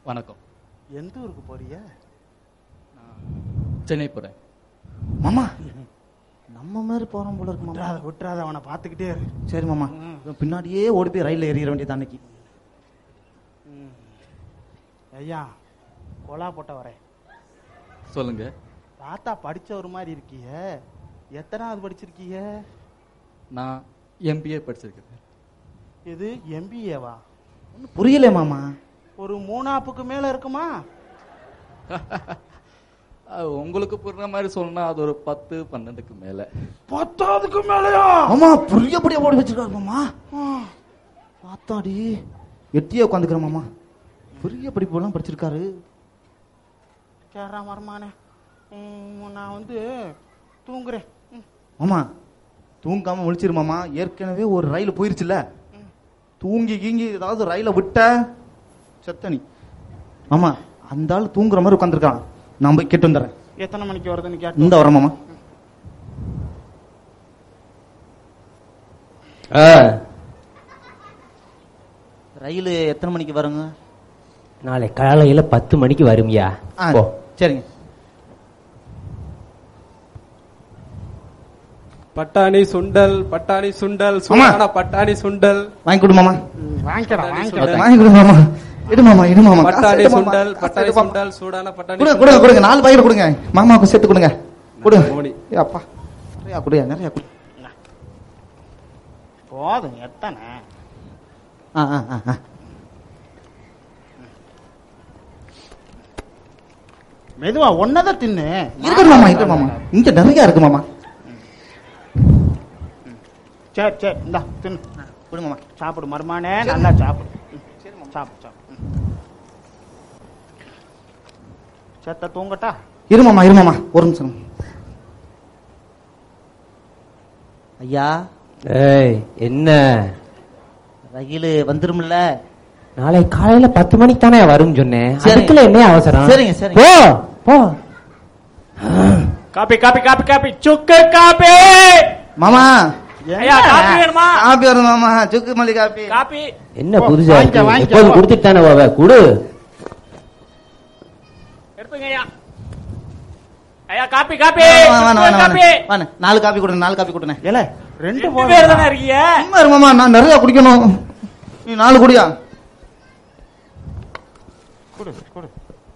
வணக்கம் எந்த ஊருக்கு போறிய சென்னை போகிறேன் மாமா நம்ம மாதிரி போறோம் போல இருக்கு மாமா விட்டுறாத விட்டுறாத அவனை பார்த்துக்கிட்டே இரு சரி மாமா இவன் பின்னாடியே ஓடி போய் ரயில்ல ஏறிட வேண்டியது அன்னைக்கு ஐயா கொலா போட்ட வரேன் சொல்லுங்க தாத்தா படிச்ச ஒரு மாதிரி இருக்கிய எத்தனாவது படிச்சிருக்கீங்க நான் எம்பிஏ படிச்சிருக்கேன் இது எம்பிஏவா ஒண்ணும் புரியல மாமா ஒரு மூணாப்புக்கு மேல இருக்குமா அஹ், உங்களுக்கு புரியுற மாதிரி சொல்லணும்னா அது ஒரு பத்து பன்னெண்டுக்கு மேலே பத்தாவதுக்கு மேலயா மாமா புரியபடியா ஓடி வச்சிருக்காரு மாமா பார்த்தாடி எட்டியே உட்காந்துக்கிற மாமா பெரிய படிப்பு எல்லாம் படிச்சிருக்காரு கேரா மரமானே நான் வந்து தூங்குறேன் ம், மாமா தூங்காம முழிச்சிரு மாமா ஏற்கனவே ஒரு ரயில் போயிருச்சுல தூங்கி கீங்கி ஏதாவது ரயில விட்ட செத்தனி மாமா அந்த ஆள் தூங்குற மாதிரி உட்காந்துருக்கான் நான் போய் கேட்டு வந்துடுறேன் எத்தனை மணிக்கு வருதுன்னு கேட்டு இந்த வரேன் மாமா ரயில் எத்தனை மணிக்கு வருங்க நாளை காலையில பத்து மணிக்கு வரும்யா ஆ, போ சரிங்க பட்டாணி சுண்டல் பட்டாணி சுண்டல் சூடான பட்டாணி சுண்டல் வாங்கி கொடு மாமா ம், வாங்கிக்கடா வாங்கிக்கடா வாங்கி கொடு மாமா இடு மாமா இடு மாமா காசு பட்டாணி எடு மாமா, சுண்டல் காசு பட்டாணி எடு மாமா. சுண்டல் சூடான பட்டாணி கொடுங்க கொடுங்க கொடுங்க நாலு பாக்கெட் கொடுங்க மாமாவுக்கு சேர்த்து கொடுங்க கொடுங்க மோடி. ஏ அப்பா நிறையா கொடுயா நிறையா கொடு போதும் எத்தனை ஆ ஆ ஆ ஆ மெதுவா ஒன்னதான் தின்னு இருக்கு மாமா இருக்கு மாமா இங்க நிறைய இருக்கு மாமா சரி சரி இந்தா தின்னு கொடு மாமா சாப்பிடு மருமானே நல்லா சாப்பிடு ம், சாப்பிடு சாப்பிடு ம். செத்த தூங்கட்டா இரு மாமா இரு மாமா ஒரு நிமிஷம் ஐயா ஏய் என்ன ரயில் வந்துரும்ல நாளை காலையில பத்து மணிக்கு தானே வரும் சொன்னேன் சரிங்க. அதுக்குள்ள என்ன அவசரம் சரிங்க, சரிங்க. போ போ காப்பி காப்பி காப்பி காப்பி சுக்கு காப்பி மாமா ஐயா காப்பி வேணுமா காப்பி வரும் மாமா சுக்கு மல்லி காப்பி காப்பி என்ன போ, புதுசா வாங்கிக்க, இருக்கு வாங்கிக்க, எப்போதும் போ. கொடுத்துட்டு தானே போவ குடு எடுத்துங்க ஐயா ஐயா காப்பி காப்பி வாணே, வாணே, சுக்கு வாணே, காப்பி வாணே. வாணே, நாலு காப்பி கொடுங்க நாலு காப்பி கொடுங்க ஏல ரெண்டு ரெண்டு போதும் பேர் தானே இருக்கீங்க சும்மா இரு மாமா நான் நிறைய குடிக்கணும் நீ நாலு குடியா கொடு கொடு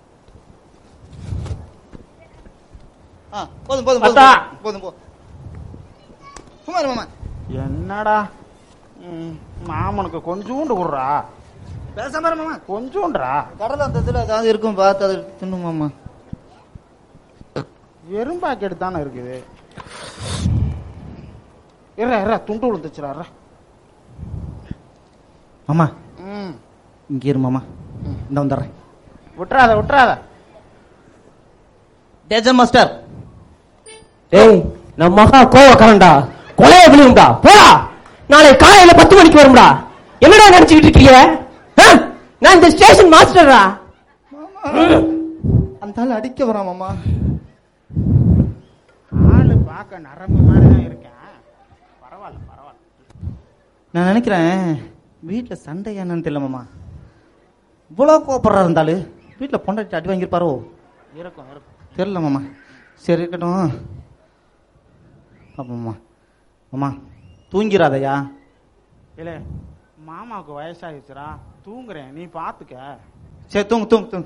ஆ, போதும் போதும் போதும் அத்தா. போதும் போதும் சும்மா இரு மாமா என்னடா ம், மாமனுக்கு கொஞ்சூண்டு விடுறா பேசாம இரு மாமா கொஞ்சூண்டுறா கடலை அந்த இதுல ஏதாவது இருக்கும் பார்த்து அதை தின்னு மாமா வெறும் பாக்கெட் தானே இருக்குது இற இற துண்டு விழுந்துச்சுடா மாமா ம் இங்க இரு மாமா இந்த வந்துடுறேன் விட்டுறாத விட்டுறாத டேஜன் மாஸ்டர் ஏய் நம்ம மகா கோவக்காரன்டா கொலைய விழுவும்டா போடா நாளை காலையில பத்து மணிக்கு வரும்டா என்னடா நினைச்சுக்கிட்டு இருக்கீங்க ஆ? நான் இந்த ஸ்டேஷன் மாஸ்டர்டா அந்த ஆள் அடிக்க வரான் மாமா ஆளு பார்க்க நரம்பு மாதிரி தான் இருக்கேன் பரவாயில்ல பரவாயில்ல நான் நினைக்கிறேன் வீட்டுல சண்டை என்னன்னு தெரியல மாமா இவ்வளவு கோபப்படுறா இருந்தாலும் வீட்டுல பொண்டாட்டி அடி வாங்கியிருப்பாரோ இருக்கும் இருக்கும் தெரியல மாமா சரி இருக்கட்டும் பாப்போம் மாமா மாமா தூங்கிறாதையா இல்ல மாமாவுக்கு வயசாகிடுச்சுடா தூங்குறேன் நீ பாத்துக்க சரி தூங்கு தூங்கு தூங்கு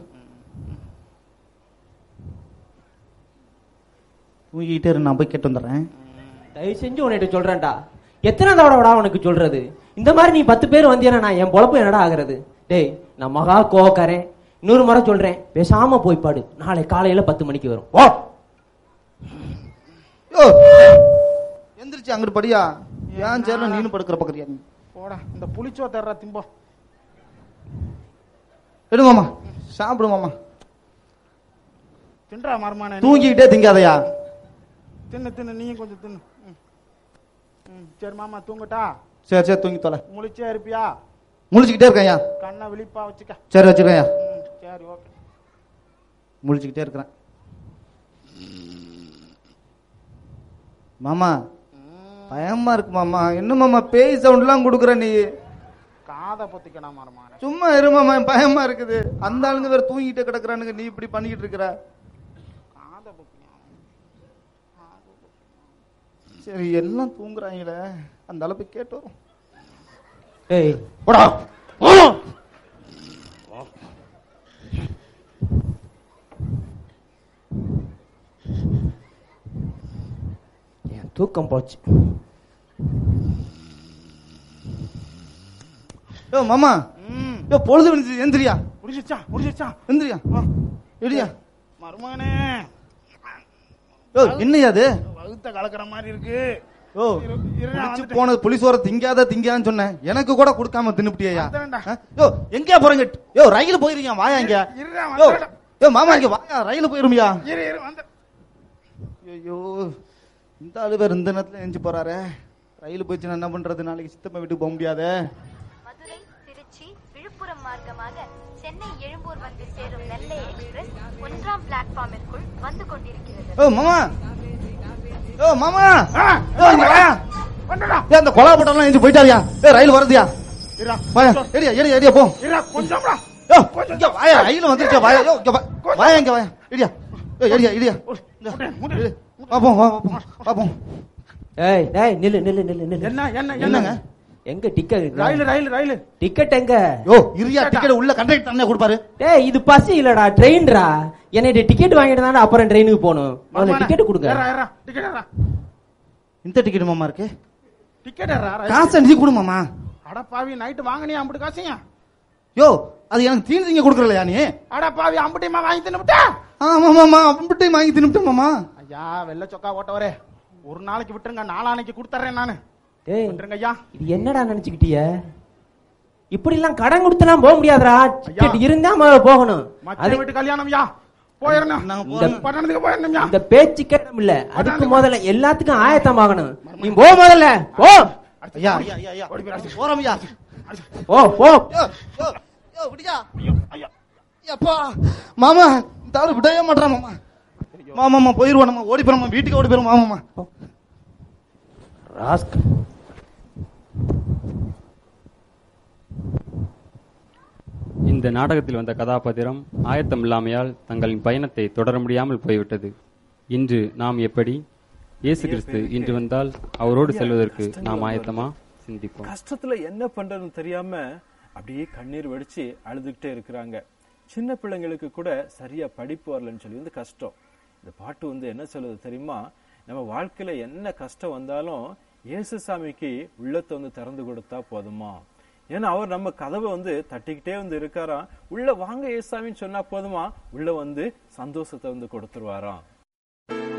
தூங்கிக்கிட்டே இரு நான் போய் கேட்டு வந்துடுறேன் தயவு செஞ்சு உன்கிட்ட சொல்றேன்டா எத்தனை தடவைடா உனக்கு சொல்றது இந்த மாதிரி நீ பத்து பேர் வந்தீனா நான் என் பொழப்பு என்னடா ஆகுறது டேய் நான் மகா கோவக்காரன் இன்னொரு முறை சொல்றேன் பேசாம போய் பாடு நாளை காலையில பத்து மணிக்கு வரும் ஓ யோ எந்திரிச்சு அங்கிட்டு படியா ஏன் சேர்ல நீனு படுக்கிற பக்கறியா நீ போடா இந்த புளிச்சோ தர்ற திம்போ எடு மாமா சாப்பிடு மாமா தின்றா மருமான தூங்கிக்கிட்டே திங்காதயா தின்னு தின்னு நீயும் கொஞ்சம் தின்னு ம். ம் சரி மாமா தூங்கட்டா சரி சரி தூங்கி தொலை முழிச்சே இருப்பியா முழிச்சுக்கிட்டே இருக்கேன்யா கண்ணை விழிப்பா வச்சுக்க சரி வச்சுக்கோயா ம் சரி ஓகே முழிச்சுக்கிட்டே இருக்கிறேன் மாமா பயமா இருக்கு மாமா என்ன மாமா பேய் சவுண்ட்லாம் கொடுக்குற நீ காதை பொத்திக்கடா மருமகனே சும்மா இருமாமா பயமா இருக்குது அந்த ஆளுங்க வேற தூங்கிட்டு கிடக்குறானுங்க நீ இப்படி பண்ணிக்கிட்டு இருக்கிற காதை பொத்திக்கா சரி எல்லாம் தூங்குறாங்களே அந்த அளவுக்கு கேட்டு வரும் டேய் போடா என் தூக்கம் போச்சு யோ மாமா ம் யோ பொழுது விழுந்துச்சு எந்திரியா முடிச்சிச்சா முடிச்சிச்சா எந்திரியா எடியா மருமகனே யோ என்னையா அது வகுத்த கலக்கிற மாதிரி இருக்கு யோ இரு- இரு, நான் குடிச்சு வந்துட்டேன். போனது புலிசோர திங்காத திங்கான்னு சொன்னேன் எனக்கு கூட கொடுக்காம தின்னுப்டியா வந்துடுறேன்டா. யோ எங்கயா போறீங்க யோ ரயில் போயிருக்கீங்க வாயா இங்க இருடா, யோ வந்துடுறேன். யோ மாமா இங்க வாயா ரயில் போயிருமியா இரு இரு வந்து ஐயோ இந்த ஆளு வேற இந்த நேரத்துல எஞ்சி போறாரே ரயில் போயிடுச்சுன்னா என்ன பண்றது நாளைக்கு சித்தப்பா வீட்டுக்கு போக முடியாதே மதுரை திருச்சி விழுப்புரம் மார்க்கமாக சென்னை எழும்பூர் வந்து சேரும் நெல்லை எக்ஸ்பிரஸ் ஒன்றாம் பிளாட்ஃபார்மிற்குள் வந்து கொண்டிருக்கிறது ஓ மாமா ஓ மாமா ஆ, யோ இங்க வாயா வந்துடா ஏ அந்த கொலா பட்டம்லாம் எஞ்சி போயிட்டாரியா ஏ ரயில் வருதுயா இருடா வாயா ஏடியா ஏடியா ஏடியா போ இருடா கொஞ்சம்டா யோ இங்க வாயா ரயில் வந்துருச்சா வாயா யோ இங்க வா. வாயா இங்க வாயா ஏடியா யோ ஏடியா ஏடியா முட்டு, முட்டு. பாப்போம் வா பாப்போம் பாப்போம் ஏய் டேய் நில்லு நில்லு நில்லு நில்லு என்ன என்ன என்னங்க என்னங்க எங்க டிக்கெட் ரயில் ரயில் ரயில் டிக்கெட் எங்க யோ இரியா டிக்கெட் உள்ள கண்டக்டர் தானே கொடுப்பாரு டேய் இது பஸ் இல்லடா ட்ரெயின்டா என்னைய டிக்கெட் வாங்கிட்டு தானே அப்புறம் ட்ரெயினுக்கு போகணும் முதல்ல டிக்கெட் கொடுங்க ஏறா ஏறா டிக்கெட் ஏறா இந்த டிக்கெட் மாமா இருக்கு டிக்கெட் ஏறா ரயில். காசு அனுப்பி கொடு மாமா அட பாவி நைட்டு வாங்கினியா அம்புட்டு காசுங்க யோ அது எனக்கு தீனி திங்க கொடுக்கறலையா நீ அட பாவி அம்புட்டியமா வாங்கி தின்னுட்டா ஆமா மாமா அப்படின்ட்டு வாங்கி தின்னுட்டேன் மாமா ஐயா வெள்ளை சொக்கா ஓட்டவரே ஒரு நாளைக்கு விட்டுருங்க நாளானைக்கு கொடுத்துறேன் நானு டேய் விட்டுருங்க ஐயா இது என்னடா நினைச்சுக்கிட்டிய இப்படி எல்லாம் கடன் கொடுத்தெல்லாம் போக முடியாதுடா டிக்கெட் இருந்தா முதல்ல போகணும் மச்ச அது வீட்டு கல்யாணம் ஐயா போயிடணும் நாங்க இந்த- போறோம். பட்டணத்துக்கு போயிடணும் ஐயா இந்த பேச்சு கேட்டம் இல்ல அதுக்கு முதல்ல எல்லாத்துக்கும் ஆயத்தம் ஆகணும் நீ போ முதல்ல போ ஐயா ஐயா ஐயா ஐயா போறோம் ஐயா ஓ போ யோ யோ யோ விடியா அப்பா மாமா இந்த ஆளு விடவே மாட்டான் மாமா மாமாமா போயிருவோம் நம்ம ஓடி போறோம் வீட்டுக்கு ஓடி போயிரும் மாமாமா ராஸ்கல் இந்த நாடகத்தில் வந்த கதாபாத்திரம் ஆயத்தம் இல்லாமையால் தங்களின் பயணத்தை தொடர முடியாமல் போய்விட்டது இன்று நாம் எப்படி இயேசு கிறிஸ்து இன்று வந்தால் அவரோடு செல்வதற்கு நாம் ஆயத்தமா சிந்திப்போம் கஷ்டத்துல என்ன பண்றதுன்னு தெரியாம அப்படியே கண்ணீர் வடிச்சு அழுதுகிட்டே இருக்கிறாங்க சின்ன பிள்ளைங்களுக்கு கூட சரியா படிப்பு வரலன்னு சொல்லி வந்து கஷ்டம் இந்த பாட்டு வந்து என்ன சொல்லுது தெரியுமா நம்ம வாழ்க்கையில என்ன கஷ்டம் வந்தாலும் இயேசு சாமிக்கு உள்ளத்தை வந்து திறந்து கொடுத்தா போதுமா ஏன்னா அவர் நம்ம கதவை வந்து தட்டிக்கிட்டே வந்து இருக்காராம் உள்ள வாங்க ஏசாமின்னு சொன்னா போதுமா உள்ள வந்து சந்தோஷத்தை வந்து கொடுத்துருவாராம்